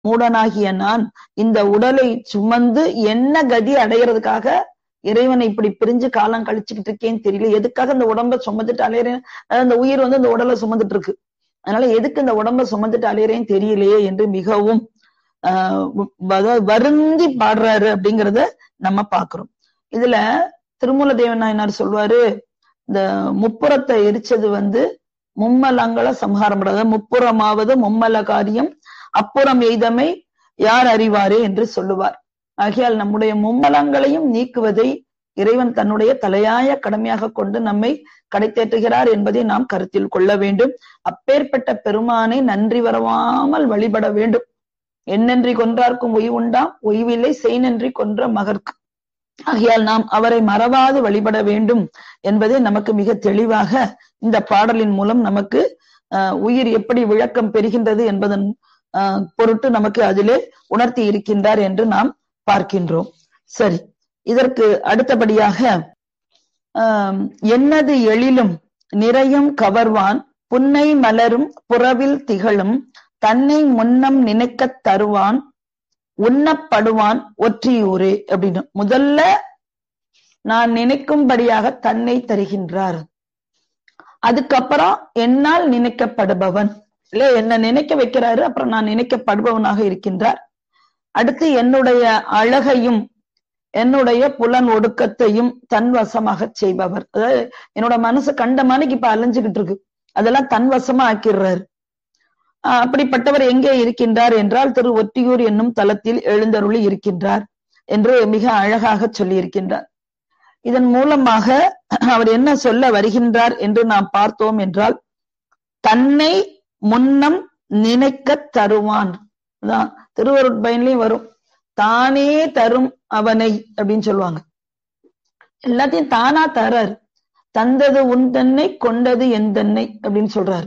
மூடனாகிய நான் இந்த உடலை சுமந்து என்ன கதி அடையிறதுக்காக இறைவனை இப்படி பிரிஞ்சு காலம் கழிச்சுக்கிட்டு இருக்கேன்னு தெரியல எதுக்காக இந்த உடம்ப சுமந்துட்டு அலையிறேன் அதாவது இந்த உயிர் வந்து இந்த உடலை சுமந்துட்டு இருக்கு அதனால எதுக்கு இந்த உடம்ப சுமந்துட்டு அலையிறேன்னு தெரியலையே என்று மிகவும் ஆஹ் அதாவது வருந்தி பாடுறாரு அப்படிங்கிறத நம்ம பாக்குறோம் இதுல திருமூல தேவன் நாயனார் சொல்வாரு இந்த முப்புறத்தை எரிச்சது வந்து மும்மலங்கள சம்ஹாரம் பண்றது முப்புறமாவது மும்மல காரியம் அப்புறம் எய்தமை யார் அறிவாரே என்று சொல்லுவார் ஆகையால் நம்முடைய மும்மலங்களையும் நீக்குவதை இறைவன் தன்னுடைய தலையாய கடமையாக கொண்டு நம்மை கடைத்தேற்றுகிறார் என்பதை நாம் கருத்தில் கொள்ள வேண்டும் அப்பேற்பட்ட பெருமானை நன்றி வரவாமல் வழிபட வேண்டும் என்னன்றி கொன்றார்க்கும் ஒய்வுண்டாம் ஒய்வில்லை செய் நன்றி கொன்ற மகர்க்கு ஆகையால் நாம் அவரை மறவாது வழிபட வேண்டும் என்பதை நமக்கு மிக தெளிவாக இந்த பாடலின் மூலம் நமக்கு அஹ், உயிர் எப்படி விளக்கம் பெறுகின்றது என்பதன் அஹ், பொருட்டு நமக்கு அதிலே உணர்த்தி இருக்கின்றார் என்று நாம் பார்க்கின்றோம் சரி இதற்கு அடுத்தபடியாக ஆம், என்னது எழிலும் நிறையும் கவர்வான் புன்னை மலரும் புறவில் திகழும் தன்னை முன்னம் நினைக்கத் தருவான் உண்ணப்படுவான் ஒற்றியூரே அப்படின்னு முதல்ல நான் நினைக்கும்படியாக தன்னை தருகின்றார் அதுக்கப்புறம் என்னால் நினைக்கப்படுபவன் இல்ல என்ன நினைக்க வைக்கிறாரு அப்புறம் நான் நினைக்கப்படுபவனாக இருக்கின்றார் அடுத்து என்னுடைய அழகையும் என்னுடைய புலன் ஒடுக்கத்தையும் தன் வசமாக செய்பவர் அதாவது என்னோட மனசு கண்ட மணிக்கு இப்ப அலைஞ்சுகிட்டு இருக்கு அதெல்லாம் தன் வசமா ஆக்கிடுறாரு ஆஹ் அப்படிப்பட்டவர் எங்கே இருக்கின்றார் என்றால் திரு ஒற்றியூர் என்னும் தலத்தில் எழுந்தருளி இருக்கின்றார் என்று மிக அழகாக சொல்லியிருக்கின்றார் இதன் மூலமாக அவர் என்ன சொல்ல வருகின்றார் என்று நாம் பார்த்தோம் என்றால் தன்னை முன்னம் நினைக்க தருவான் அதான் திருவருட்பயன்லயும் வரும் தானே தரும் அவனை அப்படின்னு சொல்லுவாங்க எல்லாத்தையும் தானா தராரு தந்தது உன் தன்னை கொண்டது என் தன்னை அப்படின்னு சொல்றாரு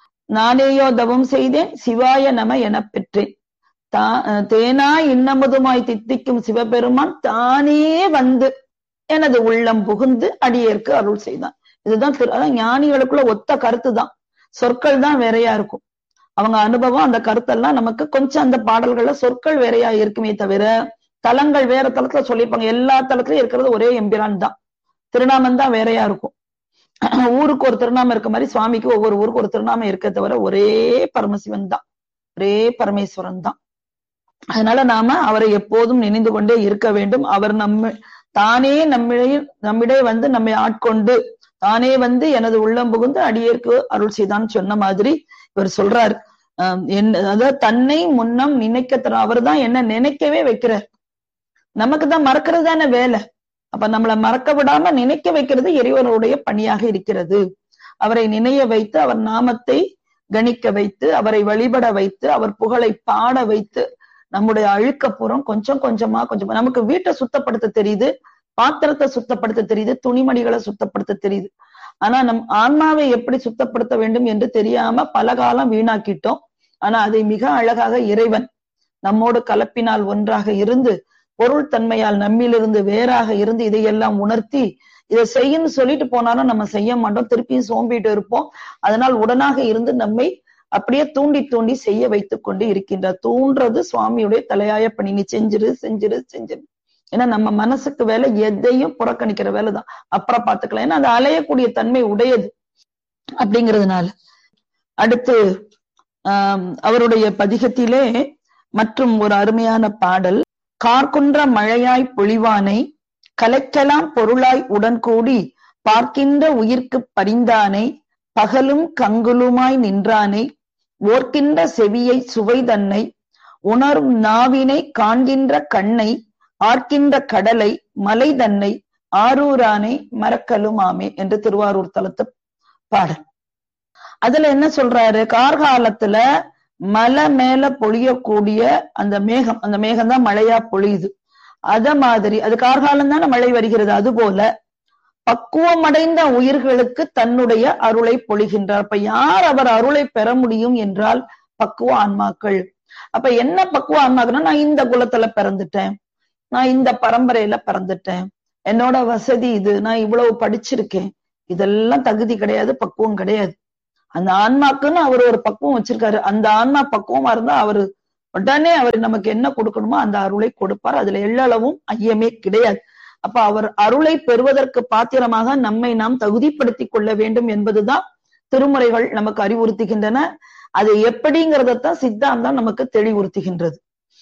நானேயோ தவம் செய்தேன் சிவாய நம எனப் பெற்றேன் தா தேனா இன்னமுதுமாய் தித்திக்கும் சிவபெருமான் தானே வந்து எனது உள்ளம் புகுந்து அடியேற்கு அருள் செய்தான் இதுதான் திரு அதான் ஞானிகளுக்குள்ள ஒத்த கருத்து தான் சொற்கள் தான் வேறையா இருக்கும் அவங்க அனுபவம் அந்த கருத்தெல்லாம் நமக்கு கொஞ்சம் அந்த பாடல்கள்ல சொற்கள் வேறையா இருக்குமே தவிர தலங்கள் வேற தலத்துல சொல்லியிருப்பாங்க எல்லா தலத்திலயும் இருக்கிறது ஒரே எம்பிரான் தான் திருநாமம் தான் வேறையா இருக்கும் ஊருக்கு ஒரு திருநாமம் இருக்க மாதிரி சுவாமிக்கு ஒவ்வொரு ஊருக்கு ஒரு திருநாமம் இருக்க தவிர ஒரே பரமசிவன் தான் ஒரே பரமேஸ்வரன் தான் அதனால நாம அவரை எப்போதும் நினைந்து கொண்டே இருக்க வேண்டும் அவர் நம்ம தானே நம்மிடையே நம்மிடையே வந்து நம்மை ஆட்கொண்டு தானே வந்து எனது உள்ளம் புகுந்து அடியேற்கு அருள் செய்தான் சொன்ன மாதிரி இவர் சொல்றார் என்ன அதாவது தன்னை முன்னம் நினைக்க தர அவர் தான் என்ன நினைக்கவே வைக்கிறார் நமக்கு தான் மறக்கிறது தானே வேலை அப்ப நம்மளை மறக்க விடாம நினைக்க வைக்கிறது இறைவனுடைய பணியாக இருக்கிறது அவரை நினைய வைத்து அவர் நாமத்தை கணிக்க வைத்து அவரை வழிபட வைத்து அவர் புகழை பாட வைத்து நம்முடைய அழுக்கப்புறம் கொஞ்சம் கொஞ்சமா கொஞ்சம் நமக்கு வீட்டை சுத்தப்படுத்த தெரியுது பாத்திரத்தை சுத்தப்படுத்த தெரியுது துணிமணிகளை சுத்தப்படுத்த தெரியுது ஆனா நம் ஆன்மாவை எப்படி சுத்தப்படுத்த வேண்டும் என்று தெரியாம பல காலம் வீணாக்கிட்டோம் ஆனா அதை மிக அழகாக இறைவன் நம்மோடு கலப்பினால் ஒன்றாக இருந்து பொருள் தன்மையால் நம்மிலிருந்து வேறாக இருந்து இதையெல்லாம் உணர்த்தி இதை செய்யன்னு சொல்லிட்டு போனாலும் நம்ம செய்ய மாட்டோம் திருப்பியும் சோம்பிட்டு இருப்போம் அதனால் உடனாக இருந்து நம்மை அப்படியே தூண்டி தூண்டி செய்ய வைத்துக் கொண்டு இருக்கின்றார் தூண்டுறது சுவாமியுடைய தலையாய பணி நீ செஞ்சிரு செஞ்சிரு செஞ்சிரு ஏன்னா நம்ம மனசுக்கு வேலை எதையும் புறக்கணிக்கிற வேலைதான் அப்புறம் பார்த்துக்கலாம் ஏன்னா அது அலையக்கூடிய தன்மை உடையது அப்படிங்கிறதுனால அடுத்து ஆஹ் அவருடைய பதிகத்திலே மற்றும் ஒரு அருமையான பாடல் கார்குன்ற மழையாய் பொழிவானை கலைக்கலாம் பொருளாய் உடன் கூடி பார்க்கின்ற உயிர்க்கு பரிந்தானை பகலும் கங்குலுமாய் நின்றானை ஓர்க்கின்ற செவியை சுவை தன்னை உணரும் நாவினை காண்கின்ற கண்ணை ஆர்க்கின்ற கடலை மலை தன்னை ஆரூரானை மறக்கலுமாமே என்று திருவாரூர் தலத்து பாடல் அதுல என்ன சொல்றாரு கார்காலத்துல மலை மேல பொழியக்கூடிய அந்த மேகம் அந்த மேகம் தான் மழையா பொழியுது அத மாதிரி அது கார்காலம் தானே மழை வருகிறது அது போல பக்குவமடைந்த உயிர்களுக்கு தன்னுடைய அருளை பொழிகின்றார் அப்ப யார் அவர் அருளை பெற முடியும் என்றால் பக்குவ ஆன்மாக்கள் அப்ப என்ன பக்குவ ஆன்மாக்கள்னா நான் இந்த குலத்துல பிறந்துட்டேன் நான் இந்த பரம்பரையில பிறந்துட்டேன் என்னோட வசதி இது நான் இவ்வளவு படிச்சிருக்கேன் இதெல்லாம் தகுதி கிடையாது பக்குவம் கிடையாது அந்த ஆன்மாக்குன்னு அவர் ஒரு பக்குவம் வச்சிருக்காரு அந்த ஆன்மா பக்குவமா இருந்தா அவரு உடனே அவர் நமக்கு என்ன கொடுக்கணுமோ அந்த அருளை கொடுப்பார் அதுல எள்ளளவும் ஐயமே கிடையாது அப்ப அவர் அருளை பெறுவதற்கு பாத்திரமாக நம்மை நாம் தகுதிப்படுத்திக் கொள்ள வேண்டும் என்பதுதான் திருமுறைகள் நமக்கு அறிவுறுத்துகின்றன அது எப்படிங்கிறதத்தான் சித்தாந்தம் நமக்கு தெளிவுறுத்துகின்றது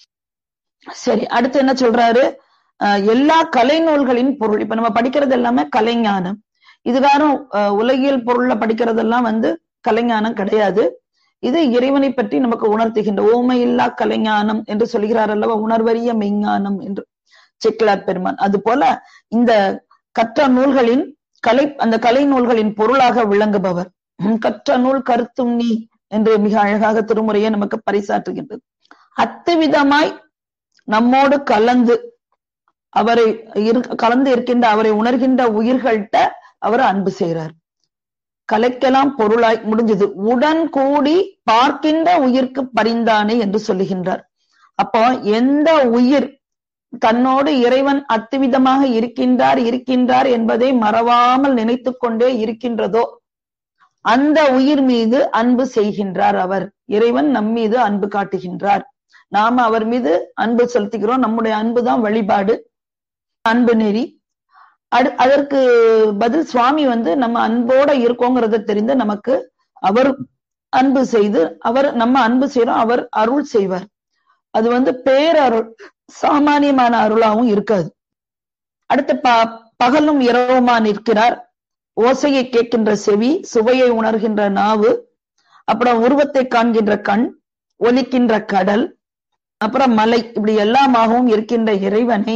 சரி அடுத்து என்ன சொல்றாரு அஹ் எல்லா கலை நூல்களின் பொருள் இப்ப நம்ம படிக்கிறது எல்லாமே கலைஞானம் இதுகாரும் அஹ் உலகியல் பொருள்ல படிக்கிறதெல்லாம் வந்து கலைஞானம் கிடையாது இது இறைவனை பற்றி நமக்கு உணர்த்துகின்ற ஓமை இல்லா கலைஞானம் என்று சொல்கிறார் அல்லவா உணர்வறிய மெய்ஞானம் என்று செக்கிலார் பெருமான் அது போல இந்த கற்ற நூல்களின் கலை அந்த கலை நூல்களின் பொருளாக விளங்குபவர் உம் கற்ற நூல் கருத்தும் நீ என்று மிக அழகாக திருமுறையை நமக்கு பரிசாற்றுகின்றது அத்துவிதமாய் நம்மோடு கலந்து அவரை இரு- கலந்து இருக்கின்ற அவரை உணர்கின்ற உயிர்கள்ட்ட அவர் அன்பு செய்கிறார் கலைக்கெல்லாம் பொருளாய் முடிஞ்சது உடன் கூடி பார்க்கின்ற உயிர்க்கு பரிந்தானே என்று சொல்லுகின்றார் அப்போ எந்த உயிர் தன்னோடு இறைவன் அத்துவிதமாக இருக்கின்றார் இருக்கின்றார் என்பதை மறவாமல் நினைத்துக் கொண்டே இருக்கின்றதோ அந்த உயிர் மீது அன்பு செய்கின்றார் அவர் இறைவன் நம் மீது அன்பு காட்டுகின்றார் நாம அவர் மீது அன்பு செலுத்துகிறோம் நம்முடைய அன்பு தான் வழிபாடு அன்பு நெறி அடு- அதற்கு பதில் சுவாமி வந்து நம்ம அன்போட இருக்கோங்கிறத தெரிந்து நமக்கு அவர் அன்பு செய்து அவர் நம்ம அன்பு செய்யறோம் அவர் அருள் செய்வார் அது வந்து பேரருள் சாமானியமான அருளாவும் இருக்காது அடுத்து ப பகலும் இரவுமா நிற்கிறார் ஓசையை கேட்கின்ற செவி சுவையை உணர்கின்ற நாவு அப்புறம் உருவத்தை காண்கின்ற கண் ஒலிக்கின்ற கடல் அப்புறம் மலை இப்படி எல்லாமாகவும் இருக்கின்ற இறைவனை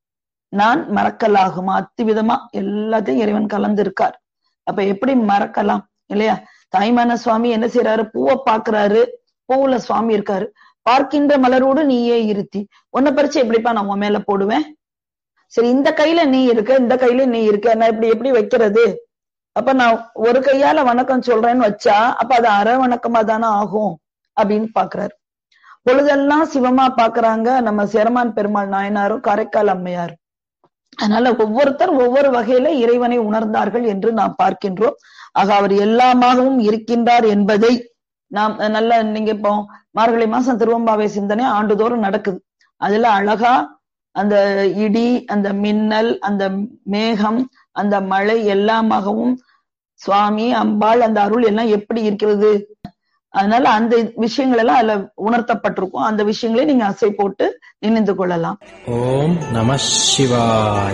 நான் மறக்கலாகுமா அத்துவிதமா எல்லாத்தையும் இறைவன் கலந்திருக்கார் அப்ப எப்படி மறக்கலாம் இல்லையா தாய்மான சுவாமி என்ன செய்யறாரு பூவை பாக்குறாரு பூவுல சுவாமி இருக்காரு பார்க்கின்ற மலரோடு நீயே இருத்தி உன்னை பறிச்சு எப்படிப்பா நான் உன் மேல போடுவேன் சரி இந்த கையில நீ இருக்க இந்த கையில நீ இருக்க நான் இப்படி எப்படி வைக்கிறது அப்ப நான் ஒரு கையால வணக்கம் சொல்றேன்னு வச்சா அப்ப அது அரை வணக்கமா தானே ஆகும் அப்படின்னு பாக்குறாரு பொழுதெல்லாம் சிவமா பாக்குறாங்க நம்ம சேரமான் பெருமாள் நாயனாரும் காரைக்கால் அம்மையார் அதனால ஒவ்வொருத்தர் ஒவ்வொரு வகையில இறைவனை உணர்ந்தார்கள் என்று நாம் பார்க்கின்றோம் ஆக அவர் எல்லாமாகவும் இருக்கின்றார் என்பதை நாம் நல்ல நீங்க இப்போ மார்கழி மாசம் திருவம்பாவை சிந்தனை ஆண்டுதோறும் நடக்குது அதுல அழகா அந்த இடி அந்த மின்னல் அந்த மேகம் அந்த மழை எல்லாமாகவும் சுவாமி அம்பாள் அந்த அருள் எல்லாம் எப்படி இருக்கிறது அதனால அந்த விஷயங்கள் எல்லாம் அதுல உணர்த்தப்பட்டிருக்கும் அந்த விஷயங்களை நீங்க அசை போட்டு நினைந்து கொள்ளலாம் ஓம் நம சிவாய்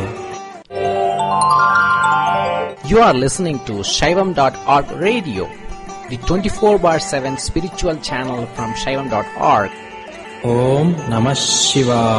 You are listening to Shaivam.org radio, the 24 bar 7 spiritual channel from Shaivam.org. ஓம் நம சிவாய்